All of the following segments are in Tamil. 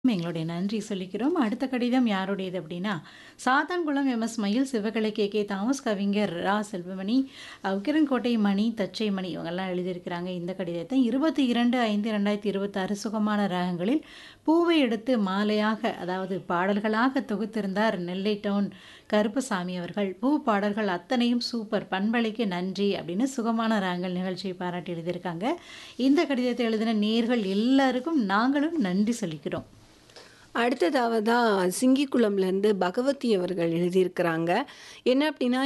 எங்களுடைய நன்றி சொல்லிக்கிறோம். அடுத்த கடிதம் யாருடையது அப்படின்னா, சாத்தான்குளம் எம்.எஸ். மயில், சிவகலை கே.கே. தாமஸ், கவிஞர் ரா. செல்வமணி, அ உக்கிரன்கோட்டை மணி, தச்சை மணி இவங்கெல்லாம் எழுதியிருக்கிறாங்க இந்த கடிதத்தை. 22/5/2026 சுகமான ராகங்களில் பூவை எடுத்து மாலையாக அதாவது பாடல்களாக தொகுத்திருந்தார் நெல்லை டவுன் கருப்பசாமி அவர்கள். பூ பாடல்கள் அத்தனையும் சூப்பர் பண்பலைக்கு நன்றி அப்படின்னு சுகமான ராகங்கள் நிகழ்ச்சியை பாராட்டி எழுதியிருக்காங்க. இந்த கடிதத்தை எழுதின நேயர்கள் எல்லாருக்கும் நாங்களும் நன்றி சொல்லிக்கிறோம். அடுத்ததாவதா சிங்கிக்குளம்லேருந்து பகவதி அவர்கள் எழுதியிருக்கிறாங்க. என்ன அப்படின்னா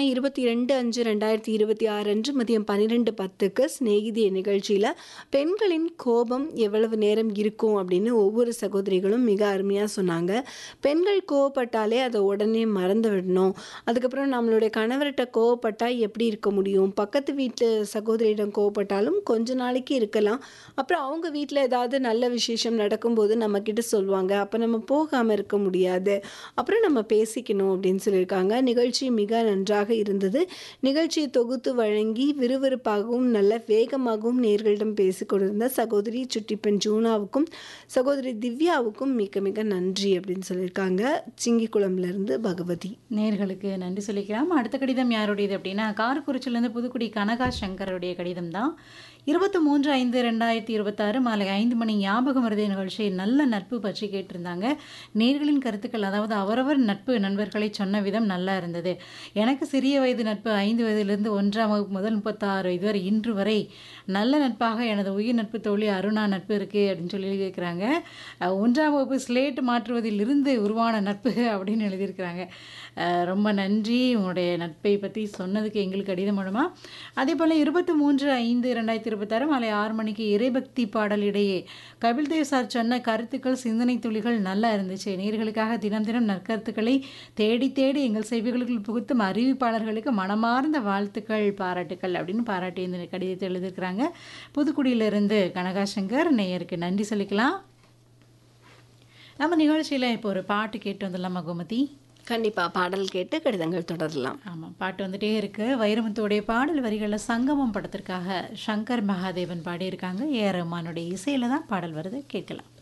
22/5/2026 அன்று மதியம் 12:10க்கு சிநேகிதியே நிகழ்ச்சியில பெண்களின் கோபம் எவ்வளவு நேரம் இருக்கும் அப்படின்னு ஒவ்வொரு சகோதரிகளும் மிக அருமையா சொன்னாங்க. பெண்கள் கோவப்பட்டாலே அதை உடனே மறந்து விடணும். அதுக்கப்புறம் நம்மளுடைய கணவர்ட்ட கோவப்பட்டா எப்படி இருக்க முடியும்? பக்கத்து வீட்டு சகோதரியிடம் கோவப்பட்டாலும் கொஞ்ச நாளைக்கு இருக்கலாம். அப்புறம் அவங்க வீட்ல ஏதாவது நல்ல விசேஷம் நடக்கும்போது நம்மகிட்ட சொல்லுவாங்க. அப்ப நம்ம போகாம இருக்க முடியாது. அப்புறம் நம்ம பேசிக்கணும் அப்படின்னு சொல்லியிருக்காங்க. நிகழ்ச்சி மிக நன்றாக இருந்தது. நிகழ்ச்சியை தொகுத்து வழங்கி விறுவிறுப்பாகவும் நல்ல வேகமாகவும் நேயர்களிடம் பேசிக் கொண்டிருந்த சகோதரி சுட்டிப்பெண் ஜூனாவுக்கும், சகோதரி திவ்யாவுக்கும் மிக மிக நன்றி அப்படின்னு சொல்லியிருக்காங்க. சிங்கிக்குளம்லேருந்து பகவதி. நேயர்களுக்கு நன்றி சொல்லிக்கலாம். அடுத்த கடிதம் யாருடையது அப்படின்னா, காரக்குறிச்சியிலேருந்து புதுக்குடி கனகா சங்கருடைய கடிதம் தான். 23/5/2026 மாலை 5 மணி ஞாபக மருதி நிகழ்ச்சியில் நல்ல நட்பு பற்றி கேட்டிருந்தாங்க. நேயர்களின் கருத்துக்கள் அதாவது அவரவர் நட்பு நண்பர்களை சொன்ன விதம் நல்லா இருந்தது. எனக்கு சிறிய வயது நட்பு 5 வயதிலிருந்து 1ஆம் வகுப்பு முதல் 36 வயது வரை இன்று வரை நல்ல நட்பாக எனது உயிர் நட்பு தோழி அருணா நட்பு இருக்கு அப்படின்னு சொல்லி எழுதியிருக்கிறாங்க. அ 1ஆம் வகுப்பு ஸ்லேட் மாற்றுவதில் இருந்து உருவான நட்பு அப்படின்னு எழுதியிருக்கிறாங்க. அ ரொம்ப நன்றி உங்களுடைய நட்பை பத்தி சொன்னதுக்கு எங்களுக்கு கடிதம் மூலமா. அதேபோல 23/5/2026 மாலை 6 மணிக்கு இறைபக்தி பாடல் இடையே கபில்தேவ் சார் சொன்ன கருத்துக்கள், சிந்தனை துளிகள் நல்லா இருந்துச்சு. நேயர்களுக்காக தினம் தினம் நற்கருத்துக்களை தேடி தேடி எங்கள் செவிகளுக்குள் புகுத்தும் அறிவிப்பாளர்களுக்கு மனமார்ந்த வாழ்த்துக்கள், பாராட்டுக்கள் அப்படின்னு பாராட்டி இந்த கடிதத்தை எழுதியிருக்கிறாங்க. புதுக்குடியிலிருந்து கனகா சங்கர் நேயருக்கு நன்றி சொல்லிக்கலாம். நம்ம நிகழ்ச்சியில இப்போ ஒரு பாட்டு கேட்டு வந்துடலாமா கோமதி? கண்டிப்பா பாடல் கேட்டு கடிதங்கள் தொடரலாம். ஆமா. பாட்டு வந்துட்டே இருக்கு. வைரமுத்துவுடைய பாடல் வரிகள்ல சங்கமம் படத்திற்காக சங்கர் மகாதேவன் பாடியிருக்காங்க. ஏ ஆர் ரஹ்மானுடைய இசையில தான் பாடல் வருது கேட்கலாம்.